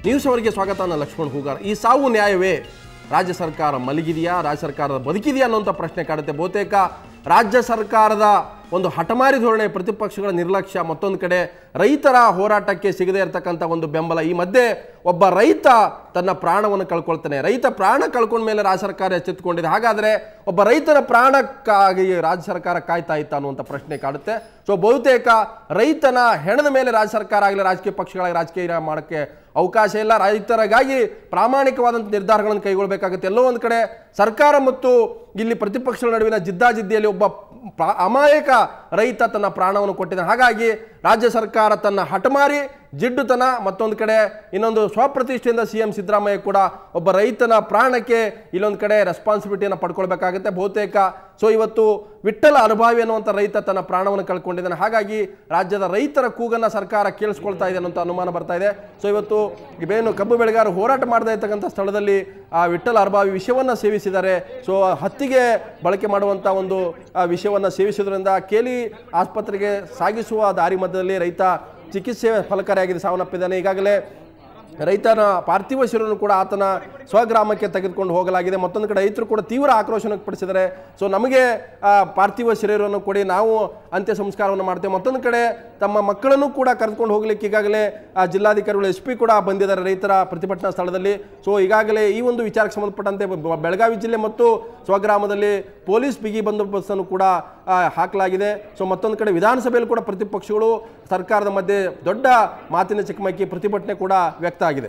News ಅವರಿಗೆ ಸ್ವಾಗತ ನಾನು ಲಕ್ಷ್ಮಣ್ ಹೂಗಾರ್ ಈ ಸಾವು ನ್ಯಾಯವೇ ರಾಜ್ಯ ಸರ್ಕಾರ ಮಲಗಿದೆಯಾ ರಾಜ್ಯ ಸರ್ಕಾರದ ಬದುಕಿದೆಯಾ ಅನ್ನೋಂಥ ಪ್ರಶ್ನೆ ಕಾಡುತ್ತೆ ಬಹುತೇಕ ರಾಜ್ಯ ಸರ್ಕಾರದ ಒಂದು ಹಠಮಾರಿ ಧೋರಣೆ ಪ್ರತಿಪಕ್ಷಗಳ ನಿರ್ಲಕ್ಷ್ಯ ಮತ್ತೊಂದು ಕಡೆ ರೈತರ ಹೋರಾಟಕ್ಕೆ ಸಿಗದೇ ಇರತಕ್ಕಂಥ ಒಂದು ಬೆಂಬಲ ಈ ಮಧ್ಯೆ ಒಬ್ಬ ರೈತ ತನ್ನ ಪ್ರಾಣವನ್ನು ಕಳ್ಕೊಳ್ತಾನೆ ರೈತ ಪ್ರಾಣ ಕಳ್ಕೊಂಡ ಮೇಲೆ ರಾಜ್ಯ ಸರ್ಕಾರ ಎಚ್ಚೆತ್ತುಕೊಂಡಿದೆ ಹಾಗಾದರೆ ಒಬ್ಬ ರೈತನ ಪ್ರಾಣಕ್ಕಾಗಿ ರಾಜ್ಯ ಸರ್ಕಾರ ಕಾಯ್ತಾ ಇತ್ತ ಅನ್ನುವಂಥ ಪ್ರಶ್ನೆ ಕಾಡುತ್ತೆ ಸೊ ಬಹುತೇಕ ರೈತನ ಹೆಣದ ಮೇಲೆ ರಾಜ್ಯ ಸರ್ಕಾರ ಆಗಲಿ ರಾಜಕೀಯ ಪಕ್ಷಗಳಾಗಿ ರಾಜಕೀಯ ಮಾಡೋಕ್ಕೆ ಅವಕಾಶ ಇಲ್ಲ ರೈತರಿಗಾಗಿ ಪ್ರಾಮಾಣಿಕವಾದಂಥ ನಿರ್ಧಾರಗಳನ್ನು ಕೈಗೊಳ್ಳಬೇಕಾಗುತ್ತೆ ಎಲ್ಲೋ ಒಂದು ಕಡೆ ಸರ್ಕಾರ ಮತ್ತು ಇಲ್ಲಿ ಪ್ರತಿಪಕ್ಷಗಳ ನಡುವಿನ ಜಿದ್ದಾಜಿದ್ದಿಯಲ್ಲಿ ಒಬ್ಬ ಪ್ರಾ- ಅಮಾಯಕ ರೈತ ತನ್ನ ಪ್ರಾಣವನ್ನು ಕೊಟ್ಟಿದ್ದಾನೆ ಹಾಗಾಗಿ ರಾಜ್ಯ ಸರ್ಕಾರ ತನ್ನ ಹಠಮಾರಿ ಜಿಡ್ಡುತನ ಮತ್ತೊಂದು ಕಡೆ ಇನ್ನೊಂದು ಸ್ವಪ್ರತಿಷ್ಠೆಯಿಂದ ಸಿ ಎಂ ಸಿದ್ದರಾಮಯ್ಯ ಕೂಡ ಒಬ್ಬ ರೈತನ ಪ್ರಾಣಕ್ಕೆ ಇಲ್ಲೊಂದು ಕಡೆ ರೆಸ್ಪಾನ್ಸಿಬಿಲಿಟಿಯನ್ನು ಪಡ್ಕೊಳ್ಬೇಕಾಗುತ್ತೆ ಬಹುತೇಕ ಸೊ ಇವತ್ತು ವಿಠ್ಠಲ ಅನುಭಾವಿ ಅನ್ನುವಂಥ ರೈತ ತನ್ನ ಪ್ರಾಣವನ್ನು ಕಳ್ಕೊಂಡಿದ್ದಾನೆ ಹಾಗಾಗಿ ರಾಜ್ಯದ ರೈತರ ಕೂಗನ್ನು ಸರ್ಕಾರ ಕೇಳಿಸ್ಕೊಳ್ತಾ ಇದೆ ಅನ್ನೋಂಥ ಅನುಮಾನ ಬರ್ತಾ ಇದೆ ಸೊ ಇವತ್ತು ಇವೇನು ಕಬ್ಬು ಬೆಳೆಗಾರರು ಹೋರಾಟ ಮಾಡದೇ ಇರ್ತಕ್ಕಂಥ ಸ್ಥಳದಲ್ಲಿ ಆ ವಿಠ್ಠಲ ಅನುಭಾವಿ ವಿಷವನ್ನು ಸೇವಿಸಿದ್ದಾರೆ ಸೊ ಹತ್ತಿಗೆ ಬಳಕೆ ಮಾಡುವಂಥ ಒಂದು ಆ ವಿಷವನ್ನು ಸೇವಿಸುವುದರಿಂದ ಕೇಲಿ ಆಸ್ಪತ್ರೆಗೆ ಸಾಗಿಸುವ ದಾರಿ ಮಧ್ಯದಲ್ಲಿ ರೈತ ಚಿಕಿತ್ಸೆ ಫಲಕಾರಿಯಾಗಿದೆ ಸಾವನ್ನಪ್ಪಿದ್ದಾನೆ ಈಗಾಗಲೇ ರೈತನ ಪಾರ್ಥಿವ ಶಿರನ್ನು ಕೂಡ ಆತನ ಸ್ವಗ್ರಾಮಕ್ಕೆ ತೆಗೆದುಕೊಂಡು ಹೋಗಲಾಗಿದೆ ಮತ್ತೊಂದು ಕಡೆ ರೈತರು ಕೂಡ ತೀವ್ರ ಆಕ್ರೋಶ ವ್ಯಕ್ತಪಡಿಸಿದ್ದಾರೆ ಸೊ ನಮಗೆ ಆ, ಪಾರ್ಥಿವ ಶರೀರವನ್ನು ಕೊಡಿ ನಾವು ಅಂತ್ಯ ಸಂಸ್ಕಾರವನ್ನು ಮಾಡ್ತೇವೆ ಮತ್ತೊಂದು ಕಡೆ ತಮ್ಮ ಮಕ್ಕಳನ್ನು ಕೂಡ ಕರೆದುಕೊಂಡು ಹೋಗ್ಲಿಕ್ಕೆ ಈಗಾಗಲೇ ಆ ಜಿಲ್ಲಾಧಿಕಾರಿಗಳು ಎಸ್ ಪಿ ಕೂಡ ಬಂದಿದ್ದಾರೆ ರೈತರ ಪ್ರತಿಭಟನಾ ಸ್ಥಳದಲ್ಲಿ ಸೊ ಈಗಾಗಲೇ ಈ ಒಂದು ವಿಚಾರಕ್ಕೆ ಸಂಬಂಧಪಟ್ಟಂತೆ ಬ- ಬೆಳಗಾವಿ ಜಿಲ್ಲೆ ಮತ್ತು ಸ್ವಗ್ರಾಮದಲ್ಲಿ ಪೊಲೀಸ್ ಬಿಗಿ ಬಂದೋಬಸ್ತನ್ನು ಕೂಡ ಆ, ಹಾಕಲಾಗಿದೆ ಸೊ ಮತ್ತೊಂದು ಕಡೆ ವಿಧಾನಸಭೆಯಲ್ಲಿ ಕೂಡ ಪ್ರತಿಪಕ್ಷಗಳು ಸರ್ಕಾರದ ಮಧ್ಯೆ ದೊಡ್ಡ ಮಾತಿನ ಚಕಮಕಿ ಪ್ರತಿಭಟನೆ ಕೂಡ ವ್ಯಕ್ತ ಆಗಿದೆ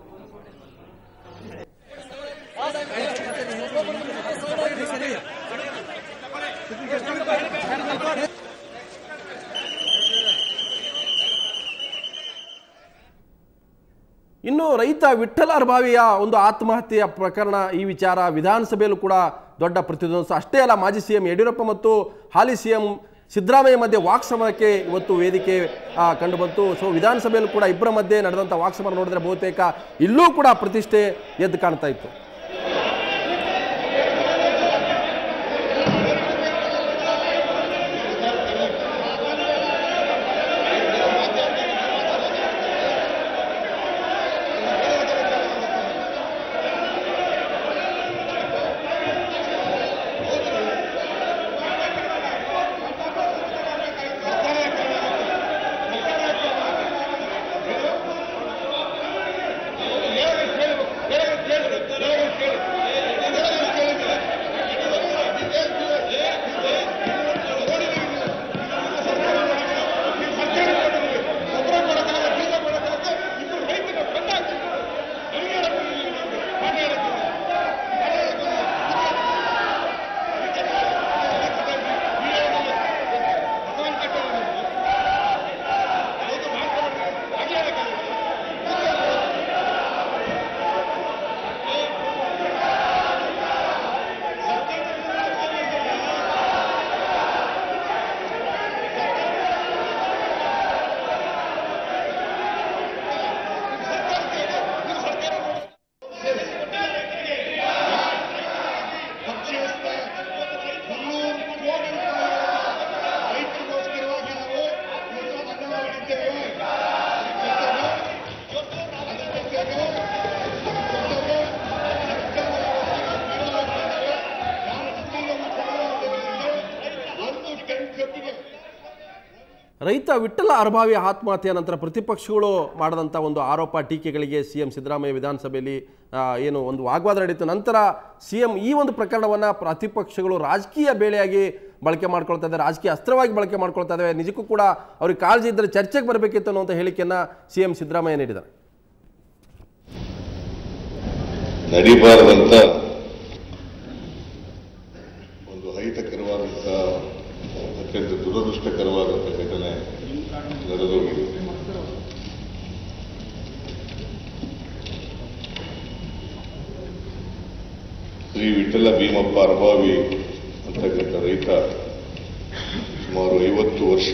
ಇನ್ನು ರೈತ ವಿಠ್ಠಲ ಅರ್ಭಾವಿಯ ಒಂದು ಆತ್ಮಹತ್ಯೆಯ ಪ್ರಕರಣ ಈ ವಿಚಾರ ವಿಧಾನಸಭೆಯಲ್ಲೂ ಕೂಡ ದೊಡ್ಡ ಪ್ರತಿಧ್ವನಿಸ ಅಷ್ಟೇ ಅಲ್ಲ ಮಾಜಿ ಸಿಎಂ ಯಡಿಯೂರಪ್ಪ ಮತ್ತು ಹಾಲಿ ಸಿಎಂ ಸಿದ್ದರಾಮಯ್ಯ ಮಧ್ಯೆ ವಾಕ್ಸಮರಕ್ಕೆ ಇವತ್ತು ವೇದಿಕೆ ಆ, ಕಂಡುಬಂತು ಸೊ ವಿಧಾನಸಭೆಯಲ್ಲೂ ಕೂಡ ಇಬ್ಬರ ಮಧ್ಯೆ ನಡೆದಂಥ ವಾಕ್ಸಮರ ನೋಡಿದ್ರೆ ಬಹುತೇಕ ಇಲ್ಲೂ ಕೂಡ ಪ್ರತಿಷ್ಠೆ ಎದ್ದು ಕಾಣ್ತಾ ಇತ್ತು ಪಕ್ಷೇತರ ಮುನ್ನೂರು ಕೋಟಿ ರೈತರಿಗೋಸ್ಕರವಾಗಿ ನಾವು ಇವತ್ತು ಮನ್ನಾ ಮಾಡಿದ್ದೇವೆ ಅದಕ್ಕೆ ಸೇರಿ ಒಂದು ಟನ್ ಕಬ್ಬಿಗೆ ರೈತ ವಿಠ್ಠಲ ಅರ್ಭಾವಿ ಆತ್ಮಹತ್ಯೆ ನಂತರ ಪ್ರತಿಪಕ್ಷಗಳು ಮಾಡಿದಂಥ ಒಂದು ಆರೋಪ ಟೀಕೆಗಳಿಗೆ ಸಿ ಎಂ ಸಿದ್ದರಾಮಯ್ಯ ವಿಧಾನಸಭೆಯಲ್ಲಿ ಆ, ಏನು ಒಂದು ವಾಗ್ವಾದ ನಡೀತು ನಂತರ ಸಿ ಎಂ ಈ ಒಂದು ಪ್ರಕರಣವನ್ನು ಪ್ರತಿಪಕ್ಷಗಳು ರಾಜಕೀಯ ಬೇಳೆಯಾಗಿ ಬಳಕೆ ಮಾಡ್ಕೊಳ್ತಾ ಇದ್ದಾರೆ ರಾಜಕೀಯ ಅಸ್ತ್ರವಾಗಿ ಬಳಕೆ ಮಾಡ್ಕೊಳ್ತಾ ಇದ್ದಾವೆ ನಿಜಕ್ಕೂ ಕೂಡ ಅವ್ರಿಗೆ ಕಾಳಜಿ ಇದ್ದರೆ ಚರ್ಚೆಗೆ ಬರಬೇಕಿತ್ತು ಅನ್ನುವಂಥ ಹೇಳಿಕೆಯನ್ನು ಸಿ ಎಂ ಸಿದ್ದರಾಮಯ್ಯ ನೀಡಿದ್ದಾರೆ ನಡಿಬಾರದಂತ ಒಂದು ಅಹಿತಕರವಾದಂಥ ಅತ್ಯಂತ ದುರದೃಷ್ಟಕರವಾದಂಥ ಘಟನೆ ನಡೆದೋಗಿದೆ ಶ್ರೀ ವಿಠಲ ಭೀಮಪ್ಪ ಅರ್ಭಾವಿ ಅಂತಕ್ಕಂಥ ರೈತ ಸುಮಾರು ಐವತ್ತು ವರ್ಷ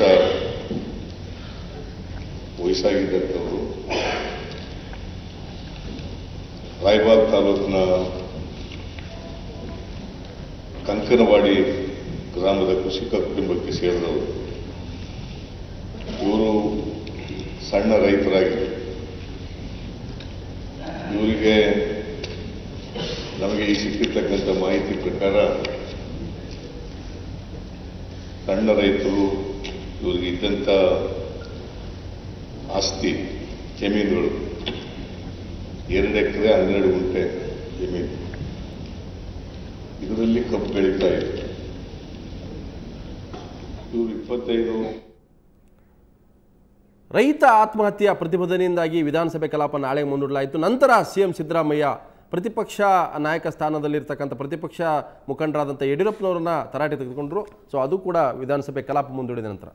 ವಯಸ್ಸಾಗಿದ್ದಂಥವರು ರಾಯಬಾಗ್ ತಾಲೂಕಿನ ಕಂಕನವಾಡಿ ಗ್ರಾಮದ ಕೃಷಿಕ ಕುಟುಂಬಕ್ಕೆ ಸೇರಿದವರು ಇವರು ಸಣ್ಣ ರೈತರಾಗಿದ್ದರು ನಿಮಗೆ ನಮಗೆ ಈ ಸಿಕ್ಕಿರ್ತಕ್ಕಂಥ ಮಾಹಿತಿ ಪ್ರಕಾರ ಸಣ್ಣ ರೈತರು ಇವರಿಗೆ ಇದ್ದಂಥ ಆಸ್ತಿ ಜಮೀನುಗಳು ಎರಡು ಎಕರೆ ಹನ್ನೆರಡು ಗುಂಟೆ ಜಮೀನು ಇದರಲ್ಲಿ ಕಬ್ಬು ಬೆಳೀತಾ ಇದೆ ಇವರು ಇಪ್ಪತ್ತೈದು ರೈತ ಆತ್ಮಹತ್ಯೆಯ ಪ್ರತಿಭಟನೆಯಿಂದಾಗಿ ವಿಧಾನಸಭೆ ಕಲಾಪ ನಾಳೆ ಮುಂದೂಡಲಾಯಿತು ನಂತರ ಸಿಎಂ ಸಿದ್ದರಾಮಯ್ಯ ಪ್ರತಿಪಕ್ಷ ನಾಯಕ ಸ್ಥಾನದಲ್ಲಿರ್ತಕ್ಕಂಥ ಪ್ರತಿಪಕ್ಷ ಮುಖಂಡರಾದಂಥ ಯಡಿಯೂರಪ್ಪನವರನ್ನ ತರಾಟೆ ತೆಗೆದುಕೊಂಡ್ರು ಸೊ ಅದು ಕೂಡ ವಿಧಾನಸಭೆ ಕಲಾಪ ಮುಂದೂಡಿದ ನಂತರ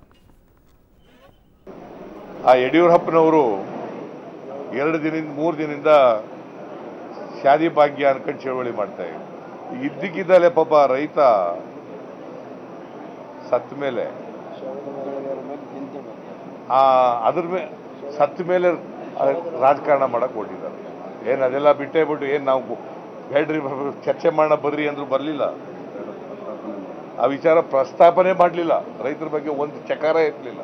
ಆ ಯಡಿಯೂರಪ್ಪನವರು ಎರಡು ದಿನದಿಂದ ಮೂರು ದಿನದಿಂದ ಶಾದಿ ಭಾಗ್ಯ ಅನ್ಕೊಂಡು ಚಳವಳಿ ಮಾಡ್ತಾ ಇದ್ರು ಈಗ ಇದ್ದಕ್ಕಿದ್ದಲೇ ಪಾಪ ರೈತ ಸತ್ತ ಮೇಲೆ ಆ ಅದ್ರ ಮೇಲೆ ಸತ್ತ ಮೇಲೆ ರಾಜಕಾರಣ ಮಾಡಕ್ ಹೊರಟಿದ್ದಾರೆ ಏನ್ ಅದೆಲ್ಲ ಬಿಟ್ಟೇ ಬಿಟ್ಟು ಏನ್ ನಾವು ಬೇಡ್ರಿ ಚರ್ಚೆ ಮಾಡೋಣ ಬರ್ರಿ ಅಂದ್ರು ಬರ್ಲಿಲ್ಲ ಆ ವಿಚಾರ ಪ್ರಸ್ತಾಪನೆ ಮಾಡಲಿಲ್ಲ ರೈತರ ಬಗ್ಗೆ ಒಂದು ಚಕಾರ ಎತ್ತಲಿಲ್ಲ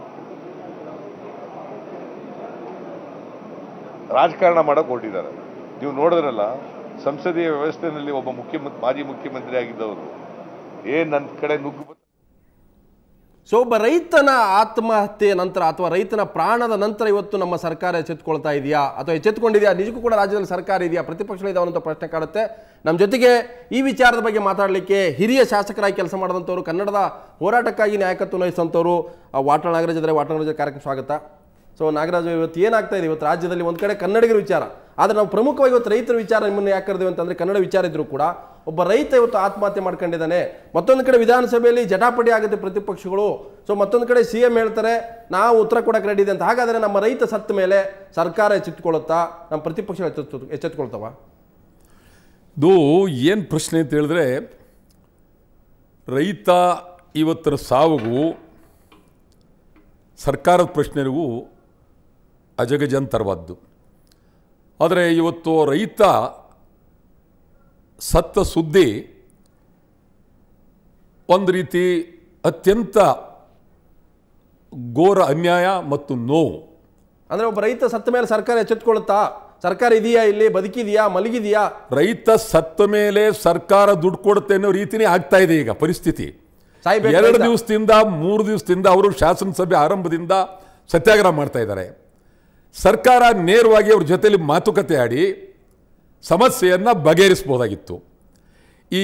ರಾಜಕಾರಣ ಮಾಡಕ್ ಹೊರಟಿದ್ದಾರೆ ನೀವು ನೋಡಿದ್ರಲ್ಲ ಸಂಸದೀಯ ವ್ಯವಸ್ಥೆಯಲ್ಲಿ ಒಬ್ಬ ಮುಖ್ಯಮಂತ್ರಿ ಮಾಜಿ ಮುಖ್ಯಮಂತ್ರಿ ಆಗಿದ್ದವರು ಏನ್ ನನ್ನ ಕಡೆ ನುಗ್ಗು ಬಂತು ಸೊ ಒಬ್ಬ ರೈತನ ಆತ್ಮಹತ್ಯೆ ನಂತರ ಅಥವಾ ರೈತನ ಪ್ರಾಣದ ನಂತರ ಇವತ್ತು ನಮ್ಮ ಸರ್ಕಾರ ಎಚ್ಚೆತ್ತುಕೊಳ್ತಾ ಇದೆಯಾ ಅಥವಾ ಎಚ್ಚೆತ್ತುಕೊಂಡಿದೆಯಾ ನಿಜಕ್ಕೂ ಕೂಡ ರಾಜ್ಯದಲ್ಲಿ ಸರ್ಕಾರ ಇದೆಯಾ ಪ್ರತಿಪಕ್ಷಗಳಿದಾವೆ ಅಂತ ಪ್ರಶ್ನೆ ಕಾಡುತ್ತೆ ನಮ್ಮ ಜೊತೆಗೆ ಈ ವಿಚಾರದ ಬಗ್ಗೆ ಮಾತಾಡಲಿಕ್ಕೆ ಹಿರಿಯ ಶಾಸಕರಾಗಿ ಕೆಲಸ ಮಾಡಿದಂಥವ್ರು ಕನ್ನಡದ ಹೋರಾಟಕ್ಕಾಗಿ ನಾಯಕತ್ವ ವಹಿಸಿದಂಥವ್ರು ಆ, ವಾಟಾಳ್ ನಾಗರಾಜ್ ಇದ್ದಾರೆ ವಾಟಾಳ್ ನಾಗರಾಜ್ ಕಾರ್ಯಕ್ರಮ ಸ್ವಾಗತ ಸೊ ನಾಗರಾಜ್ ಇವತ್ತು ಏನಾಗ್ತಾ ಇದೆ ಇವತ್ತು ರಾಜ್ಯದಲ್ಲಿ ಒಂದು ಕಡೆ ಕನ್ನಡಿಗರ ವಿಚಾರ ಆದರೆ ನಾವು ಪ್ರಮುಖವಾಗಿ ಇವತ್ತು ರೈತರ ವಿಚಾರ ನಿಮ್ಮನ್ನು ಯಾಕೆ ಕರೆದೇವೆ ಅಂತಂದರೆ ಕನ್ನಡ ವಿಚಾರ ಇದ್ರೂ ಕೂಡ ಒಬ್ಬ ರೈತ ಇವತ್ತು ಆತ್ಮಹತ್ಯೆ ಮಾಡ್ಕೊಂಡಿದ್ದಾನೆ ಮತ್ತೊಂದು ಕಡೆ ವಿಧಾನಸಭೆಯಲ್ಲಿ ಜಟಾಪಟಿ ಆಗುತ್ತೆ ಪ್ರತಿಪಕ್ಷಗಳು ಸೊ ಮತ್ತೊಂದು ಕಡೆ ಸಿ ಎಂ ಹೇಳ್ತಾರೆ ನಾವು ಉತ್ತರ ಕೊಡಕ್ಕೆ ರೆಡಿ ಇದೆ ಅಂತ ಹಾಗಾದರೆ ನಮ್ಮ ರೈತ ಸತ್ತ ಮೇಲೆ ಸರ್ಕಾರ ಎಚ್ಚೆತ್ತುಕೊಳ್ಳುತ್ತಾ ನಮ್ಮ ಪ್ರತಿಪಕ್ಷಗಳು ಎಚ್ಚೆತ್ತು ಎಚ್ಚೆತ್ತುಕೊಳ್ತಾವ ಇದು ಏನು ಪ್ರಶ್ನೆ ಅಂತ ಹೇಳಿದ್ರೆ ರೈತ ಇವತ್ತರ ಸಾವಿಗೂ ಸರ್ಕಾರದ ಪ್ರಶ್ನೆಗೂ ಅಜಗಜಾಂತರವಾದ್ದು ಆದರೆ ಇವತ್ತು ರೈತ ಸತ್ತ ಸುದ್ದಿ ಒಂದು ರೀತಿ ಅತ್ಯಂತ ಘೋರ ಅನ್ಯಾಯ ಮತ್ತು ನೋವು ಅಂದರೆ ಒಬ್ಬ ರೈತ ಸತ್ತ ಮೇಲೆ ಸರ್ಕಾರ ಎಚ್ಚೆತ್ತುಕೊಳ್ಳುತ್ತಾ ಸರ್ಕಾರ ಇದೆಯಾ ಇಲ್ಲಿ ಬದುಕಿದೆಯಾ ಮಲಗಿದೆಯಾ ರೈತ ಸತ್ತ ಮೇಲೆ ಸರ್ಕಾರ ದುಡ್ಡು ಕೊಡುತ್ತೆ ಅನ್ನೋ ರೀತಿನೇ ಆಗ್ತಾ ಇದೆ ಈಗ ಪರಿಸ್ಥಿತಿ ಸಾಯ್ಬೇಕು ಎರಡು ರೈತ. ದಿವಸದಿಂದ ಮೂರು ದಿವಸದಿಂದ ಅವರು ಶಾಸನಸಭೆ ಆರಂಭದಿಂದ ಸತ್ಯಾಗ್ರಹ ಮಾಡ್ತಾ ಇದ್ದಾರೆ ಸರ್ಕಾರ ನೇರವಾಗಿ ಅವ್ರ ಜೊತೆಲಿ ಮಾತುಕತೆ ಆಡಿ ಸಮಸ್ಯೆಯನ್ನು ಬಗೆಹರಿಸ್ಬೋದಾಗಿತ್ತು ಈ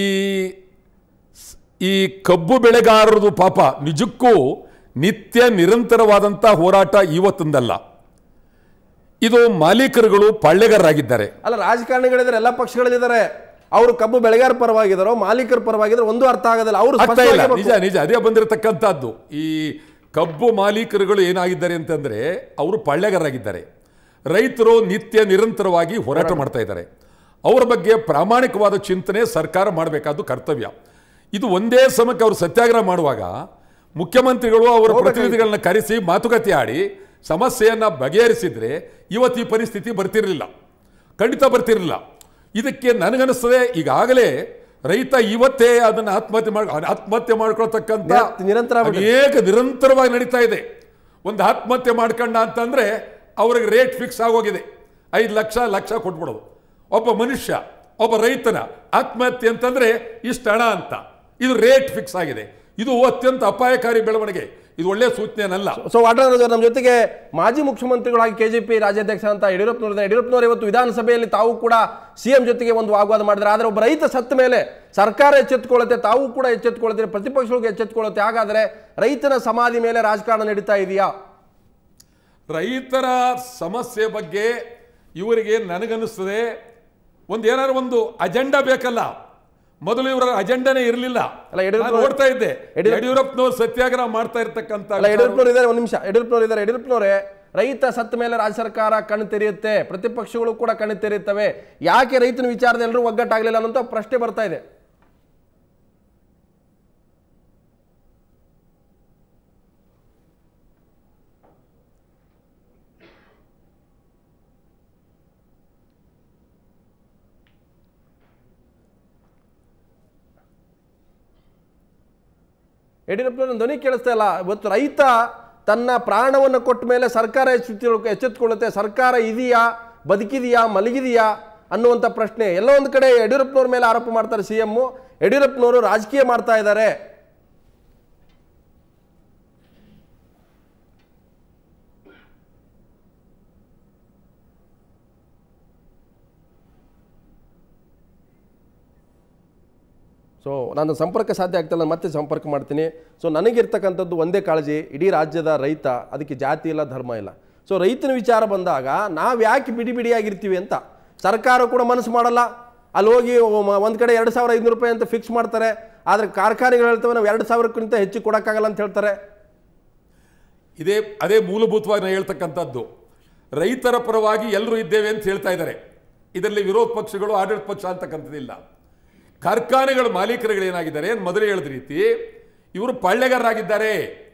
ಈ ಕಬ್ಬು ಬೆಳೆಗಾರರದು ಪಾಪ ನಿಜಕ್ಕೂ ನಿತ್ಯ ನಿರಂತರವಾದಂಥ ಹೋರಾಟ ಇವತ್ತೊಂದಲ್ಲ ಇದು ಮಾಲೀಕರುಗಳು ಪಾಳ್ಯಗಾರರಾಗಿದ್ದಾರೆ ಅಲ್ಲ ರಾಜಕಾರಣಿಗಳಿದ್ದಾರೆ ಎಲ್ಲ ಪಕ್ಷಗಳಿದ್ದಾರೆ ಅವರು ಕಬ್ಬು ಬೆಳೆಗಾರ ಪರವಾಗಿದ್ದಾರೋ ಮಾಲೀಕರ ಪರವಾಗಿದ್ದಾರೆ ಒಂದು ಅರ್ಥ ಆಗೋದಿಲ್ಲ ಅವರು ಆಗ್ತಾ ಇಲ್ಲ ಸ್ಪಷ್ಟವಾಗಿ ನಿಜ ನಿಜ ಅದೇ ಬಂದಿರತಕ್ಕಂಥದ್ದು ಈ ಕಬ್ಬು ಮಾಲೀಕರುಗಳು ಏನಾಗಿದ್ದಾರೆ ಅಂತಂದ್ರೆ ಅವರು ಪಾಳ್ಯಗಾರರಾಗಿದ್ದಾರೆ ರೈತರು ನಿತ್ಯ ನಿರಂತರವಾಗಿ ಹೋರಾಟ ಮಾಡ್ತಾ ಇದ್ದಾರೆ ಅವರ ಬಗ್ಗೆ ಪ್ರಾಮಾಣಿಕವಾದ ಚಿಂತನೆ ಸರ್ಕಾರ ಮಾಡಬೇಕಾದ್ದು ಕರ್ತವ್ಯ ಇದು ಒಂದೇ ಸಮಕ್ಕೆ ಅವರು ಸತ್ಯಾಗ್ರಹ ಮಾಡುವಾಗ ಮುಖ್ಯಮಂತ್ರಿಗಳು ಅವರ ಹೋಗ್ಬೇಕಾಗಿತ್ತು. ಪ್ರತಿನಿಧಿಗಳನ್ನ ಕರೆಸಿ ಮಾತುಕತೆ ಆಡಿ ಸಮಸ್ಯೆಯನ್ನ ಬಗೆಹರಿಸಿದ್ರೆ ಇವತ್ತು ಈ ಪರಿಸ್ಥಿತಿ ಬರ್ತಿರಲಿಲ್ಲ ಖಂಡಿತ ಬರ್ತಿರಲಿಲ್ಲ ಇದಕ್ಕೆ ನನಗನ್ನಿಸ್ತದೆ ಈಗಾಗಲೇ ರೈತ ಇವತ್ತೇ ಅದನ್ನ ಆತ್ಮಹತ್ಯೆ ಮಾಡ್ ಆತ್ಮಹತ್ಯೆ ಮಾಡ್ಕೊಳ್ತಕ್ಕಂಥ ನಿರ- ನಿರಂತರ ಆಗ್ಬಿಟ್ಟಿದೆ. ಅನೇಕ ನಿರಂತರವಾಗಿ ನಡೀತಾ ಇದೆ ಒಂದು ಆತ್ಮಹತ್ಯೆ ಮಾಡ್ಕೊಂಡ ಅಂತಂದ್ರೆ ಅವ್ರಿಗೆ ರೇಟ್ ಫಿಕ್ಸ್ ಆಗೋಗಿದೆ ಐದು ಲಕ್ಷ ಲಕ್ಷ ಕೊಟ್ಬಿಡೋದು ಒಬ್ಬ ಮನುಷ್ಯ ಒಬ್ಬ ರೈತನ ಆತ್ಮಹತ್ಯೆ ಅಂತಂದ್ರೆ ಇಷ್ಟು ಹಣ ಅಂತ ಇದು ರೇಟ್ ಫಿಕ್ಸ್ ಆಗಿದೆ ಇದು ಅತ್ಯಂತ ಅಪಾಯಕಾರಿ ಬೆಳವಣಿಗೆ ಇದು ಒಳ್ಳೆಯ ಸೂಚನೆಯಲ್ಲ ಸೊ ವಾಟಾಳ್ ನಮ್ಮ ಜೊತೆಗೆ ಮಾಜಿ ಮುಖ್ಯಮಂತ್ರಿಗಳಾಗಿ ಕೆಜೆಪಿ ರಾಜ್ಯಾಧ್ಯಕ್ಷ ಅಂತ ಯಡಿಯೂರಪ್ಪನವರು ಇದ್ದಾರೆ. ಯಡಿಯೂರಪ್ಪನವರು ಇವತ್ತು ವಿಧಾನಸಭೆಯಲ್ಲಿ ತಾವು ಕೂಡ ಸಿಎಂ ಜೊತೆಗೆ ಒಂದು ವಾಗ್ವಾದ ಮಾಡಿದ್ರೆ ಆದರೆ ಒಬ್ಬ ರೈತ ಸತ್ತ ಮೇಲೆ ಸರ್ಕಾರ ಎಚ್ಚೆತ್ತುಕೊಳ್ಳುತ್ತೆ ತಾವು ಕೂಡ ಎಚ್ಚೆತ್ತುಕೊಳ್ಳುತ್ತೆ ಪ್ರತಿಪಕ್ಷಗಳಿಗೆ ಎಚ್ಚೆತ್ತುಕೊಳ್ಳುತ್ತೆ ಹಾಗಾದ್ರೆ ರೈತನ ಸಮಾಧಿ ಮೇಲೆ ರಾಜಕಾರಣ ನಡೀತಾ ಇದೆಯಾ ರೈತರ ಸಮಸ್ಯೆ ಬಗ್ಗೆ ಇವರಿಗೆ ನನಗನ್ನಿಸ್ತದೆ ಒಂದು ಏನಾದ್ರು ಒಂದು ಅಜೆಂಡಾ ಬೇಕಲ್ಲ ಮೊದಲು ಇವರ ಅಜೆಂಡಾನೇ ಇರಲಿಲ್ಲ ಅಲ್ಲ, ಯಡಿಯೂರಪ್ಪ- ನಾನು ನೋಡ್ತಾ ಇದ್ದೆ ಯಡಿಯೂರಪ್ಪ- ಯಡಿಯೂರಪ್ಪನವರು ಸತ್ಯಾಗ್ರಹ ಮಾಡ್ತಾ ಇರ್ತಕ್ಕಂಥ ಅಲ್ಲ ಯಡಿಯೂರಪ್ಪನವರು ಇದ್ದಾರೆ ಒಂದು ನಿಮಿಷ ಯಡಿಯೂರಪ್ಪನವರು ಇದ್ದಾರೆ ಯಡಿಯೂರಪ್ಪನವರೇ ರೈತ ಸತ್ತ ಮೇಲೆ ರಾಜ್ಯ ಸರ್ಕಾರ ಕಣ್ಣು ತೆರೆಯುತ್ತೆ ಪ್ರತಿಪಕ್ಷಗಳು ಕೂಡ ಕಣ್ಣು ತೆರೆಯುತ್ತವೆ ಯಾಕೆ ರೈತನ ವಿಚಾರದಲ್ಲಿ ಎಲ್ಲರೂ ಒಗ್ಗಟ್ಟಾಗಲಿಲ್ಲ ಅನ್ನೋ ಪ್ರಶ್ನೆ ಬರ್ತಾ ಇದೆ ಯಡಿಯೂರಪ್ಪನವ್ರ ಧ್ವನಿ ಕೇಳಿಸ್ತಾ ಇಲ್ಲ ಇವತ್ತು ರೈತ ತನ್ನ ಪ್ರಾಣವನ್ನು ಕೊಟ್ಟ ಮೇಲೆ ಸರ್ಕಾರ ಎಚ್ಚೆತ್ತುಕೊಳ್ಳ ಎಚ್ಚೆತ್ತುಕೊಳ್ಳುತ್ತೆ ಸರ್ಕಾರ ಇದೆಯಾ ಬದುಕಿದೆಯಾ ಮಲಗಿದೆಯಾ ಅನ್ನುವಂಥ ಪ್ರಶ್ನೆ ಎಲ್ಲೋ ಒಂದು ಕಡೆ ಯಡಿಯೂರಪ್ಪನವ್ರ ಮೇಲೆ ಆರೋಪ ಮಾಡ್ತಾರೆ ಸಿ ಎಮ್ಮು ಯಡಿಯೂರಪ್ಪನವರು ರಾಜಕೀಯ ಮಾಡ್ತಾ ಇದ್ದಾರೆ ಸೊ ನಾನು ಸಂಪರ್ಕ ಸಾಧ್ಯ ಆಗ್ತಿಲ್ಲ ಮತ್ತೆ ಸಂಪರ್ಕ ಮಾಡ್ತೀನಿ ಸೊ ನನಗಿರ್ತಕ್ಕಂಥದ್ದು ಒಂದೇ ಕಾಳಜಿ ಇಡೀ ರಾಜ್ಯದ ರೈತ ಅದಕ್ಕೆ ಜಾತಿ ಇಲ್ಲ ಧರ್ಮ ಇಲ್ಲ ಸೊ ರೈತನ ವಿಚಾರ ಬಂದಾಗ ನಾವು ಯಾಕೆ ಬಿಡಿ ಬಿಡಿಯಾಗಿರ್ತೀವಿ ಅಂತ ಸರ್ಕಾರ ಕೂಡ ಮನಸ್ಸು ಮಾಡಲ್ಲ ಅಲ್ಲಿ ಹೋಗಿ ಒಂದು ಕಡೆ ಎರಡು ಸಾವಿರ ಐದುನೂರು ರೂಪಾಯಿ ಅಂತ ಫಿಕ್ಸ್ ಮಾಡ್ತಾರೆ ಆದರೆ ಕಾರ್ಖಾನೆಗಳು ಹೇಳ್ತವೆ ನಾವು ಎರಡು ಸಾವಿರಕ್ಕಿಂತ ಹೆಚ್ಚು ಕೊಡೋಕ್ಕಾಗಲ್ಲ ಅಂತ ಹೇಳ್ತಾರೆ ಇದೇ ಅದೇ ಮೂಲಭೂತವಾಗಿ ನಾನು ಹೇಳ್ತಕ್ಕಂಥದ್ದು ರೈತರ ಪರವಾಗಿ ಎಲ್ಲರೂ ಇದ್ದೇವೆ ಅಂತ ಹೇಳ್ತಾ ಇದ್ದಾರೆ ಇದರಲ್ಲಿ ವಿರೋಧ ಪಕ್ಷಗಳು ಆಡಳಿತ ಪಕ್ಷ ಅಂತಕ್ಕಂಥದ್ದಿಲ್ಲ ಕಾರ್ಖಾನೆಗಳ ಮಾಲೀಕರುಗಳು ಏನಾಗಿದ್ದಾರೆ ಮೊದಲೇ ಹೇಳಿದ ರೀತಿ ಇವರು ಪಳ್ಳೆಗಾರರಾಗಿದ್ದಾರೆ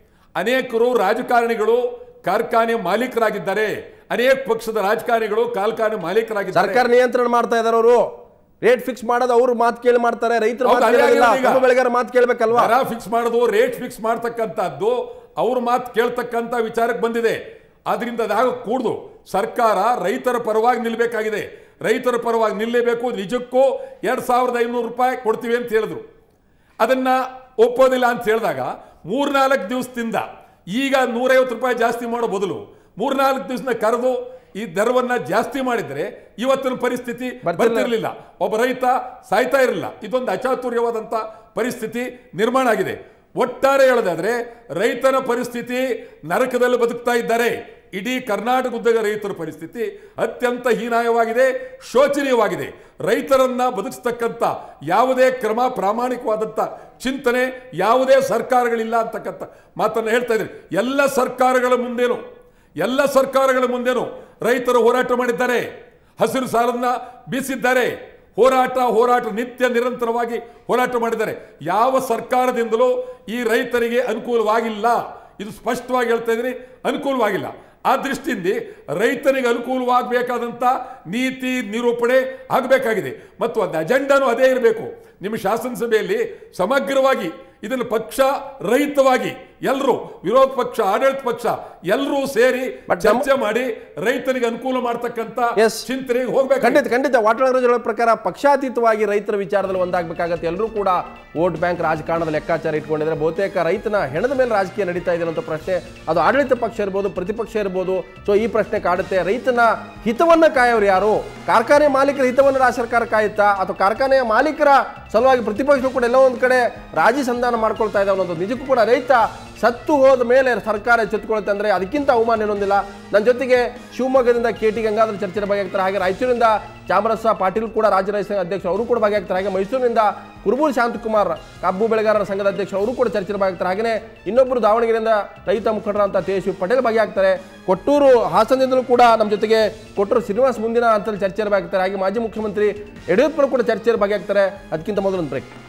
ಅನೇಕರು ರಾಜಕಾರಣಿಗಳು ಕಾರ್ಖಾನೆ ಮಾಲೀಕರಾಗಿದ್ದಾರೆ ಅನೇಕ ಪಕ್ಷದ ರಾಜಕಾರಣಿಗಳು ಕಾರ್ಖಾನೆ ಮಾಲೀಕರಾಗಿದ್ದಾರೆ ಸರ್ಕಾರ ನಿಯಂತ್ರಣ ಮಾಡ್ತಾ ಇದ್ದಾರೆ ಅವರು ರೇಟ್ ಫಿಕ್ಸ್ ಮಾಡೋದು ಅವ್ರು ಮಾತು ಕೇಳಿ ಮಾಡ್ತಾರೆ ರೈತರ ಹೌದು, ಮಾತು ಅದೇ ಕೇಳೋದಿಲ್ಲ ಆಗಿರೋದು ಈಗ. ಕಬ್ಬು ಬೆಳೆಗಾರ ಮಾತು ಕೇಳಬೇಕಲ್ವಾ ದರ ಫಿಕ್ಸ್ ಮಾಡೋದು ರೇಟ್ ಫಿಕ್ಸ್ ಮಾಡ್ತಕ್ಕಂಥದ್ದು ಅವ್ರ ಮಾತು ಕೇಳ್ತಕ್ಕಂಥ ವಿಚಾರಕ್ಕೆ ಬಂದಿದೆ ಆದ್ರಿಂದ ಅದಾಗ ಕೂಡ್ದು ಸರ್ಕಾರ ರೈತರ ಪರವಾಗಿ ನಿಲ್ಲಬೇಕಾಗಿದೆ ರೈತರ ಪರವಾಗಿ ನಿಲ್ಲಲೇಬೇಕು ನಿಜಕ್ಕೂ ಎರಡು ಸಾವಿರದ ಐನೂರು ರೂಪಾಯಿ ಕೊಡ್ತೀವಿ ಅಂತ ಹೇಳಿದ್ರು ಅದನ್ನ ಒಪ್ಪೋದಿಲ್ಲ ಅಂತ ಹೇಳಿದಾಗ ಮೂರ್ನಾಲ್ಕು ದಿವಸದಿಂದ ಈಗ ನೂರೈವತ್ತು ರೂಪಾಯಿ ಜಾಸ್ತಿ ಮಾಡೋ ಬದಲು ಮೂರ್ನಾಲ್ಕು ದಿವಸನ ಕರೆದು ಈ ದರವನ್ನ ಜಾಸ್ತಿ ಮಾಡಿದ್ರೆ ಇವತ್ತಿನ ಪರಿಸ್ಥಿತಿ ಬರ್ತಿರ್ಲಿಲ್ಲ. ಬರ್ತಿರ್ಲಿಲ್ಲ ಒಬ್ಬ ರೈತ ಸಾಯ್ತಾ ಇರಲಿಲ್ಲ ಇದೊಂದು ಅಚಾತುರ್ಯವಾದಂಥ ಪರಿಸ್ಥಿತಿ ನಿರ್ಮಾಣ ಆಗಿದೆ ಒಟ್ಟಾರೆ ಹೇಳೋದಾದ್ರೆ ರೈತನ ಪರಿಸ್ಥಿತಿ ನರಕದಲ್ಲಿ ಬದುಕ್ತಾ ಇದ್ದಾರೆ ಇಡೀ ಕರ್ನಾಟಕದ ರೈತರ ಪರಿಸ್ಥಿತಿ ಅತ್ಯಂತ ಹೀನಾಯವಾಗಿದೆ ಶೋಚನೀಯವಾಗಿದೆ ರೈತರನ್ನ ಬದುಕಿಸ್ತಕ್ಕಂಥ ಯಾವುದೇ ಕ್ರಮ ಪ್ರಾಮಾಣಿಕವಾದಂಥ ಚಿಂತನೆ ಯಾವುದೇ ಸರ್ಕಾರಗಳಿಲ್ಲ ಅಂತಕ್ಕಂಥ ಮಾತನ್ನು ಹೇಳ್ತಾ ಇದ್ದಾರೆ ಎಲ್ಲ ಸರ್ಕಾರಗಳ ಮುಂದೇನು ಎಲ್ಲ ಸರ್ಕಾರಗಳ ಮುಂದೇನು ರೈತರು ಹೋರಾಟ ಮಾಡಿದ್ದಾರೆ ಹಸಿರು ಸಾಲನ್ನ ಬೀಸಿದ್ದಾರೆ ಹೋರಾಟ ಹೋರಾಟ ನಿತ್ಯ ನಿರಂತರವಾಗಿ ಹೋರಾಟ ಮಾಡಿದ್ದಾರೆ ಯಾವ ಸರ್ಕಾರದಿಂದಲೂ ಈ ರೈತರಿಗೆ ಅನುಕೂಲವಾಗಿಲ್ಲ ಇದು ಸ್ಪಷ್ಟವಾಗಿ ಹೇಳ್ತಾ ಇದ್ದೀನಿ ಅನುಕೂಲವಾಗಿಲ್ಲ ಆ ದೃಷ್ಟಿಯಿಂದ ರೈತನಿಗೆ ಅನುಕೂಲವಾಗಬೇಕಾದಂಥ ನೀತಿ ನಿರೂಪಣೆ ಆಗಬೇಕಾಗಿದೆ ಮತ್ತು ಒಂದು ಅಜೆಂಡಾನು ಅದೇ ಇರಬೇಕು ನಿಮ್ಮ ಶಾಸನಸಭೆಯಲ್ಲಿ ಸಮಗ್ರವಾಗಿ ಇದನ್ನು ಪಕ್ಷ ರಹಿತವಾಗಿ ಎಲ್ಲರೂ ವಿರೋಧ ಪಕ್ಷ ಆಡಳಿತ ಪಕ್ಷ ಎಲ್ಲರೂ ಸೇರಿ But ಚರ್ಚೆ ಮಾಡಿ ರೈತರಿಗೆ ಅನುಕೂಲ ಮಾಡ್ತಕ್ಕಂಥ Yes. ಚಿಂತನೆಗೆ ಹೋಗ್ಬೇಕು ಖಂಡಿತ ಖಂಡಿತ ವಾಟಾಳರಾಜ್ ಹೇಳೋ ಪ್ರಕಾರ ಪಕ್ಷಾತೀತವಾಗಿ ರೈತರ ವಿಚಾರದಲ್ಲಿ ಒಂದಾಗಬೇಕಾಗತ್ತೆ ಎಲ್ಲರೂ ಕೂಡ ವೋಟ್ ಬ್ಯಾಂಕ್ ರಾಜಕಾರಣದ ಲೆಕ್ಕಾಚಾರ ಇಟ್ಕೊಂಡಿದ್ರೆ ಬಹುತೇಕ ರೈತನ ಹೆಣದ ಮೇಲೆ ರಾಜಕೀಯ ನಡೀತಾ ಇದೆ ಅನ್ನೋ ಪ್ರಶ್ನೆ ಅದು ಆಡಳಿತ ಪಕ್ಷ ಇರ್ಬೋದು ಪ್ರತಿಪಕ್ಷ ಇರ್ಬೋದು ಸೊ ಈ ಪ್ರಶ್ನೆ ಕಾಡುತ್ತೆ ರೈತನ ಹಿತವನ್ನ ಕಾಯೋರು ಯಾರು ಕಾರ್ಖಾನೆ ಮಾಲೀಕರ ಹಿತವನ್ನು ರಾಜ್ಯ ಸರ್ಕಾರ ಕಾಯುತ್ತಾ ಅಥವಾ ಕಾರ್ಖಾನೆಯ ಮಾಲೀಕರ ಸಲುವಾಗಿ ಪ್ರತಿಪಕ್ಷ ಕೂಡ ಎಲ್ಲೋ ಒಂದು ಕಡೆ ರಾಜಿ ಸಂಧಾನ ಮಾಡ್ಕೊಳ್ತಾ ಇದೆ ಅನ್ನೋದು ನಿಜಕ್ಕೂ ಕೂಡ ರೈತ ಸತ್ತು ಹೋದ ಮೇಲೆ ಸರ್ಕಾರ ಎಚ್ಚೆತ್ತುಕೊಳ್ಳುತ್ತೆ ಅಂದ್ರೆ ಅದಕ್ಕಿಂತ ಅವಮಾನ ಏನೊಂದಿಲ್ಲ ನನ್ನ ಜೊತೆಗೆ ಶಿವಮೊಗ್ಗದಿಂದ ಕೆ ಟಿ ಗಂಗಾಧರ ಚರ್ಚೆಗೆ ಭಾಗಿಯಾಗ್ತಾರೆ ಹಾಗೆ ರಾಯಚೂರಿನಿಂದ ಚಾಮರಸ ಪಾಟೀಲ್ ಕೂಡ ರಾಜ್ಯ ರೈತ ಸಂಘ ಅಧ್ಯಕ್ಷ ಅವರು ಕೂಡ ಭಾಗಿಯಾಗ್ತಾರೆ ಹಾಗೆ ಮೈಸೂರಿನಿಂದ ಕುರುಬೂರು ಶಾಂತಕುಮಾರ್ ಕಬ್ಬು ಬೆಳೆಗಾರರ ಸಂಘದ ಅಧ್ಯಕ್ಷ ಅವರು ಕೂಡ ಚರ್ಚೆಗೆ ಭಾಗಿಯಾಗ್ತಾರೆ ಹಾಗೆಯೇ ಇನ್ನೊಬ್ಬರು ದಾವಣಗೆರೆಯಿಂದ ರೈತ ಮುಖಂಡರಂತ ತೇಜಸ್ವಿ ಪಟೇಲ್ ಭಾಗಿಯಾಗ್ತಾರೆ ಕೊಟ್ಟೂರು ಹಾಸನದಿಂದಲೂ ಕೂಡ ನಮ್ಮ ಜೊತೆಗೆ ಕೊಟ್ಟೂರು ಶ್ರೀನಿವಾಸ್ ಮುಂದಿನ ಹಂತದಲ್ಲಿ ಚರ್ಚೆಗೆ ಭಾಗಿಯಾಗ್ತಾರೆ ಹಾಗೆ ಮಾಜಿ ಮುಖ್ಯಮಂತ್ರಿ ಯಡಿಯೂರಪ್ಪರು ಕೂಡ ಚರ್ಚೆಗೆ ಭಾಗಿಯಾಗ್ತಾರೆ ಅದಕ್ಕಿಂತ ಮೊದಲೊಂದು ಬ್ರೇಕ್